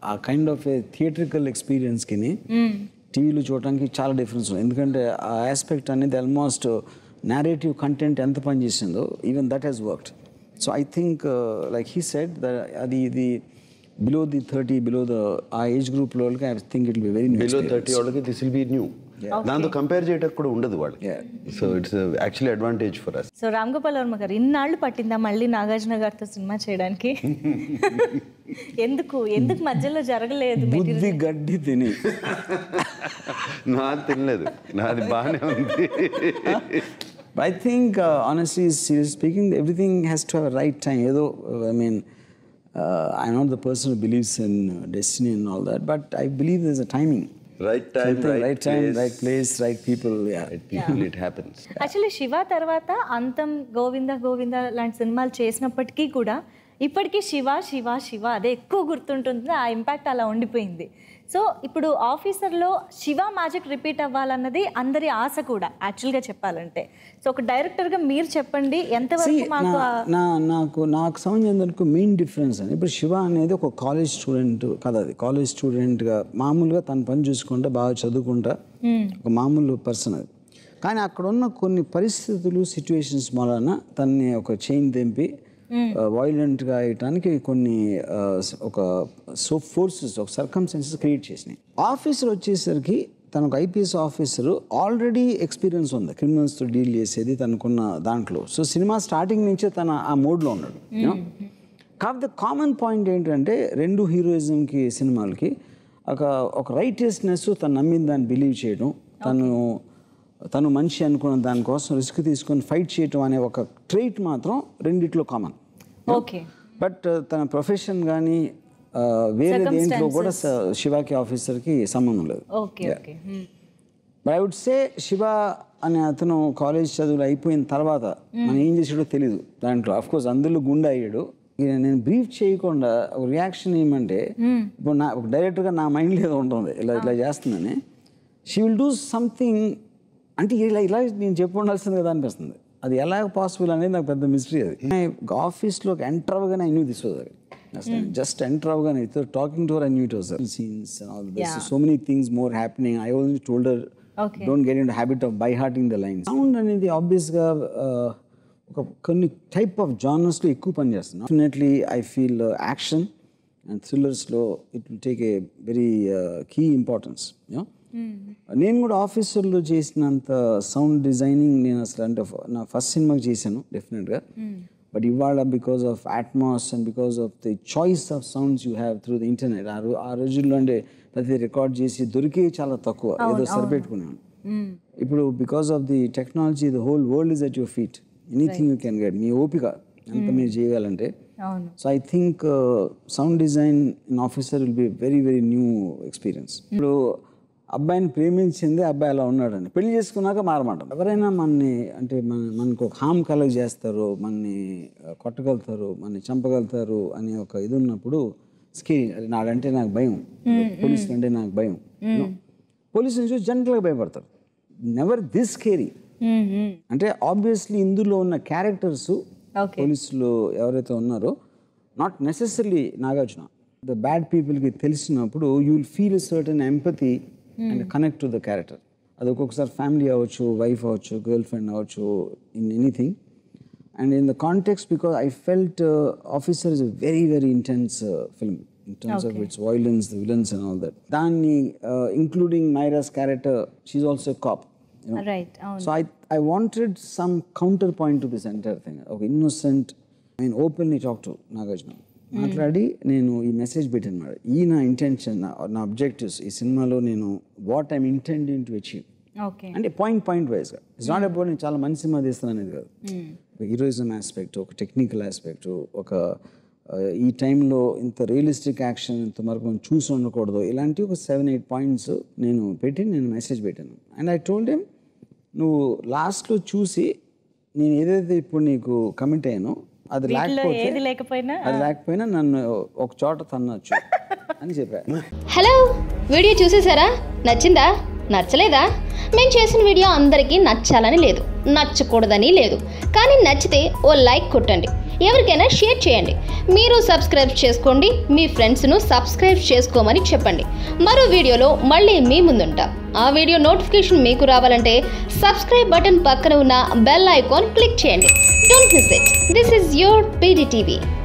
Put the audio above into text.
ఆ kind of a theatrical ఎక్స్పీరియన్స్కి టీవీలో చూడడానికి చాలా డిఫరెన్స్ ఉంది ఎందుకంటే ఆ ఆస్పెక్ట్ అనేది ఆల్మోస్ట్ నేరేటివ్ కంటెంట్ ఎంత పనిచేసిందో even that has worked so I think like he set అది ఇది below the thirty below the uh age group వాళ్ళకి I think it be very below thirty వాళ్ళకి దిస్ విల్ బి న్యూ దాంతో compare చేయడానికి కూడా ఉండదు వాళ్ళకి Yeah. So it's actually advantage for us so Ram Gopal Varma గారు ఇన్నాళ్ళు పట్టిందా మళ్ళీ నాగార్జున గారితో సినిమా చేయడానికి ఎందుకు ఎందుకు మధ్యలో జరగలేదు బుద్ధి గడ్డి తిని నాది తినలేదు నాది బాగానే ఉంది But I think, uh, honestly, seriously speaking, everything has to have a right time. Although, uh, I mean, uh, I'm not the person who believes in uh, destiny and all that, but I believe there's a timing. Right time Something, right right time, right place, right people. Yeah. Right people it happens actually Siva తర్వాత అంతం గోవింద గోవింద లాంటి సినిమాలు చేసినప్పటికీ కూడా ఇప్పటికీ శివ శివ శివ అదే ఎక్కువ గుర్తుంటుంది ఆ ఇంపాక్ట్ అలా ఉండిపోయింది సో ఇప్పుడు ఆఫీసర్లో శివ మ్యాజిక్ రిపీట్ అవ్వాలన్నది అందరి ఆశ కూడా యాక్చువల్గా చెప్పాలంటే సో ఒక డైరెక్టర్గా మీరు చెప్పండి ఎంతవరకు See, మాకు నా ఆ- నా నాకు నాకు సంబంధించినందుకు మెయిన్ డిఫరెన్స్ అని ఇప్పుడు శివ అనేది ఒక కాలేజ్ స్టూడెంట్ కదా అది కాలేజ్ స్టూడెంట్గా మామూలుగా తన పని చూసుకుంటా బాగా చదువుకుంటా ఒక మామూలు పర్సన్ అది కానీ అక్కడ ఉన్న కొన్ని పరిస్థితులు సిచ్యువేషన్స్ వలన తన్ని ఒక చైన్ తెంపి వైలెంట్గా అయ్యటానికి కొన్ని ఆ, ఒక సో ఫోర్సెస్ ఒక సర్కమ్స్టెన్సెస్ క్రియేట్ చేసినాయి ఆఫీసర్ వచ్చేసరికి తన ఒక ఐపీఎస్ ఆఫీసర్ ఆల్రెడీ ఎక్స్పీరియన్స్ ఉంది క్రిమినల్స్తో డీల్ చేసేది తనకున్న దాంట్లో సో సినిమా స్టార్టింగ్ నుంచే తన ఆ మోడ్లో ఉన్నాడు you know. కాకపోతే కామన్ పాయింట్ ఏంటంటే రెండు హీరోయిజంకి సినిమాలకి ఒక ఒక రైటియస్నెస్ తను నమ్మిన దాన్ని బిలీవ్ చేయడం తను తను మనిషి అనుకున్న దానికోసం రిస్క్ తీసుకొని ఫైట్ చేయటం అనే ఒక ట్రైట్ మాత్రం రెండిట్లో కామన్ ఓకే బట్ తన ప్రొఫెషన్ కానీ వేరే దేంట్లో కూడా స- శివాకి ఆఫీసర్కి సంబంధం లేదు okay okay but I would say Shiva అనే అతను కాలేజ్ చదువులు అయిపోయిన తర్వాత మనం ఏం చేసాడో తెలియదు దాంట్లో అఫ్ కోర్స్ అందులో గుండె అయ్యాడు ఇక నేను బ్రీఫ్ చేయకుండా ఒక రియాక్షన్ ఏమంటే ఇప్పుడు నా ఒక డైరెక్టర్గా నా మైండ్లో ఏదో ఉంటుంది ఇలా ఇలా చేస్తుందని షీ విల్ డూ సంథింగ్ అంటే ఇలా ఇలా నేను చెప్పు ఉండాల్సింది కదా అనిపిస్తుంది అది ఎలా పాసిబుల్ అనేది నాకు పెద్ద మిస్టరీ అది ఆఫీస్లోకి ఎంటర్ అవ్వగానే I knew this was just enter అవ్వగానే talking to I knew it was scenes all this so many things more happening I only told her Okay. Don't get in habit of by hurting the lines sound అనేది ఆబ్వియస్గా ఒక కొన్ని type of జానర్స్లో ఎక్కువ పనిచేస్తుంది definitely I feel action and థ్రిల్లర్స్లో it will take a very key importance నేను కూడా ఆఫీసర్లో చేసినంత సౌండ్ డిజైనింగ్ నేను అసలు అంటే ఫ- నా ఫస్ట్ సినిమాకి చేశాను డెఫినెట్గా బట్ ఇవాళ because of Atmos and because of the choice of sounds you have through the internet uh రో- ఆ రోజుల్లో అంటే ప్రతి రికార్డ్ చేసి దొరికే చాలా తక్కువ ఏదో సరిపెట్టుకున్నాను ఇప్పుడు because of the technology the whole world is at your feet anything you can get మీ ఓపిక అంత మీరు చేయాలంటే అవును so I think sound design in Officer will be very very new experience ఇప్పుడు అబ్బాయిని ప్రేమించింది అబ్బాయి అలా ఉన్నాడని పెళ్లి చేసుకున్నాక మారమంటాం ఎవరైనా మనని అంటే మన మనకు ఒక హామ్ కలెక్ట్ చేస్తారు మనని uh, కొట్టగలుగుతారు మనని చంపగలుగుతారు అనే ఒక ఇది ఉన్నప్పుడు స్కేరీ అది నాడంటే నాకు భయం పోలీసులు అంటే నాకు భయం పోలీసులు చూసి జనరల్గా భయపడతారు నెవర్ దిస్ స్కేరీ అంటే ఆబ్వియస్లీ ఇందులో ఉన్న క్యారెక్టర్స్ Okay. పోలీసులు ఎవరైతే ఉన్నారో not necessary Nagarjuna the bad పీపుల్కి తెలిసినప్పుడు you will feel certain empathy and connect to the character అది ఒక్కొక్కసారి ఫ్యామిలీ అవ్వచ్చు వైఫ్ అవ్వచ్చు గర్ల్ ఫ్రెండ్ అవ్వచ్చు in anything and in the context because I felt Officer is very very intense film in terms of its violence the villains and all that దాన్ని including నైరాస్ character she also cop right అవును so I I wanted some counter point to this entire thing ఒక innocent I mean openly talk to Nagarjuna మాట్లాడి నేను ఈ message పెట్టాను అనమాట ఈ నా ఇంటెన్షన్ నా అబ్జెక్టివ్స్ ఈ సినిమాలో నేను what I'm intending to achieve okay అంటే పాయింట్ పాయింట్ వైజ్గా ఇట్స్ నాట్ అబౌట్ నేను చాలా మంచి సినిమా తీస్తాను అనేది కాదు ఒక హీరోయిజం ఆస్పెక్ట్ ఒక టెక్నికల్ ఆస్పెక్ట్ ఒక ఆ, ఈ టైంలో ఇంత రియలిస్టిక్ యాక్షన్ ఇంత వరకు మనం చూసి ఉండకూడదు ఇలాంటి ఒక సెవెన్ ఎయిట్ పాయింట్స్ నేను పెట్టి నేను మెసేజ్ పెట్టాను అండ్ ఐ టోల్డ్ హెమ్ నువ్వు లాస్ట్లో చూసి నేను ఏదైతే ఇప్పుడు నీకు కమిట్ అయ్యానో అది లేకపోతే ఏది లేకపోయినా అది లేకపోయినా నన్ను ఒక చోట తన్నచ్చు అని చెప్పాను హలో వీడియో చూసేసారా నచ్చిందా నచ్చలేదా మేము చేసిన వీడియో అందరికీ నచ్చాలని లేదు నచ్చకూడదని లేదు కానీ నచ్చితే ఓ లైక్ కొట్టండి ఎవరికైనా షేర్ చేయండి మీరు సబ్స్క్రైబ్ చేసుకోండి మీ ఫ్రెండ్స్ను సబ్స్క్రైబ్ చేసుకోమని చెప్పండి మరో వీడియోలో మళ్ళీ మీ ముందుంటాం ఆ వీడియో నోటిఫికేషన్ మీకు రావాలంటే సబ్స్క్రైబ్ బటన్ పక్కన ఉన్న బెల్ ఐకాన్ క్లిక్ చేయండి don't miss it this is your PDTV